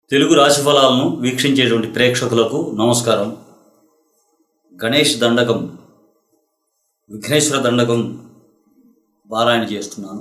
తెలుగు రాశిఫలాలను వీక్షించేటువంటి ప్రేక్షకులకు నమస్కారం గణేష్ దండకం విఘ్నేశ్వర దండకం పారాయణ చేస్తున్నాను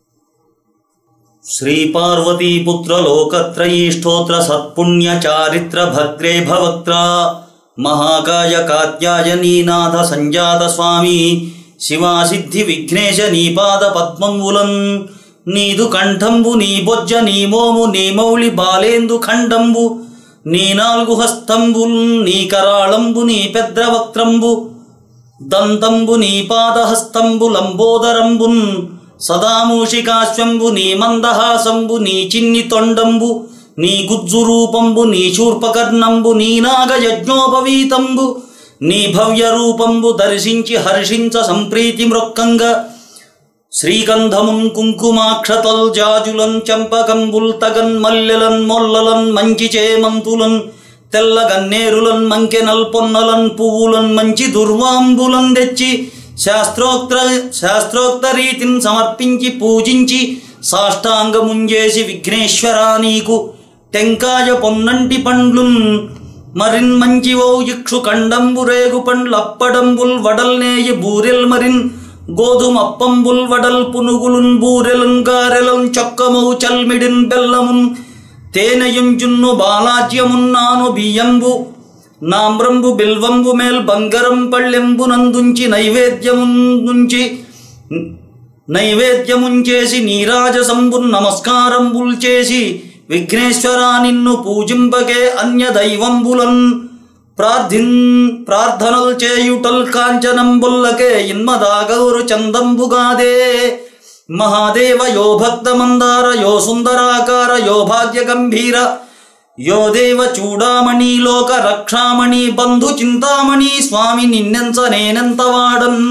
శ్రీ పార్వతీపుత్ర లోకత్రయీ స్తోత్ర సత్పుణ్య చారిత్ర భద్రే భవక్త్ర మహాకాయ కాత్యాయనీనాథ సంజాత స్వామి శివాసిద్ధి విఘ్నేశ నీపాద పద్మంబులన్ నీదు కంఠంబు నీ బొజ్జ నీ మోము నీ మౌళి బాలేందు ఖండంబు నీ నాలుగు హస్తంబుల్ నీ కరాళంబు నీ పెద్ద వక్త్రంబు దంతంబు నీ పాదహస్తంబు లంబోదరంబున్ సదామూషికాశ్వంబు నీ మందహాసంబు నీ చిన్ని తొండంబు నీ గుజ్జు రూపంబు నీ శూర్పకర్ణంబు నీ నాగయజ్ఞోపవీతంబు నీ భవ్య రూపంబు దర్శించి హర్షించ సంప్రీతి మృక్కంగా శ్రీగంధమున్ కుంకుమాక్షతల్ జాజులన్ చంపకంబుల్ తగన్ మల్లెలన్ మొల్లలన్ మంచి చేమంతులన్ తెల్ల గన్నేరులన్ మంకెనల్ పొన్నలన్ పువ్వులన్ మంచి దుర్వాంబులన్ తెచ్చి శాస్త్రోక్త శాస్త్రోక్త రీతిని సమర్పించి పూజించి సాష్టాంగముంజేసి విఘ్నేశ్వరా నీకు టెంకాయ పొన్నంటి పండ్లున్ మరిన్ మంచి ఓ ఇక్షు కండంబు రేగు పండ్లప్పడంబుల్ వడల్నేయి బూరెల్ మరిన్ గోధుమప్పంబుల్ వడల్ పునుగులున్ బూరెలున్ గారెలన్ చొక్కమౌ చల్మిడిన్ బెల్లమున్ తేనెయుంజున్ను బాలాజ్యమున్నాను బియ్యంబు నామ్రంబు బిల్వంబు మేల్ బంగరం పళ్ళెంబు నందుంచి నైవేద్యముందుంచి నైవేద్యముంచేసి నీరాజసంబు నమస్కారంబుల్ చేసి విఘ్నేశ్వరా నిన్ను పూజింపకే అన్య దైవంబులన్ ప్రార్థిన్ ప్రార్థనలు చేయుటల్ కాంచనంబుల్లకే ఇన్మదాగౌరు చందంబుగాదే మహాదేవ యో భక్త మందార యో సుందరాకార యో భాగ్య గంభీర యో దేవ చూడామణి లోక రక్షామణి బంధు చింతామణి స్వామి నిన్నెంచ నేనెంత వాడన్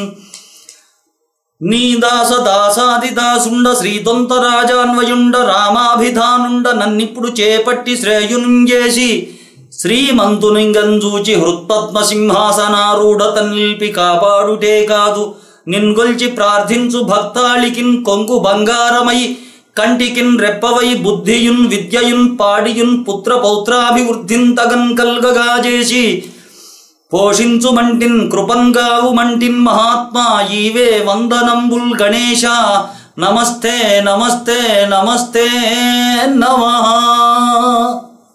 నీ దాస దాసాది దాసుండ శ్రీదొంత రాజాన్వయుండ రామాభిధానుండ నన్నిప్పుడు చేపట్టి శ్రేయునుంజేసి శ్రీమంతునింగంజూచి హృత్పద్మ సింహాసనారూఢత నిలిపి కాపాడుటే కాదు నిన్గొల్చి ప్రార్థించు భక్తాళికిన్ కొంగు బంగారమై కంటికిన్ రెప్పవై బుద్ధియున్ విద్యయున్ పాడియున్ పుత్ర పౌత్రాభివృద్ధిన్ తగన్ కల్గగా చేసి పోషించు మంటిన్ కృపంగావు మంటిన్ మహాత్మా ఈవే వందనంబుల్ గణేశ నమస్తే నమస్తే నమస్తే నమః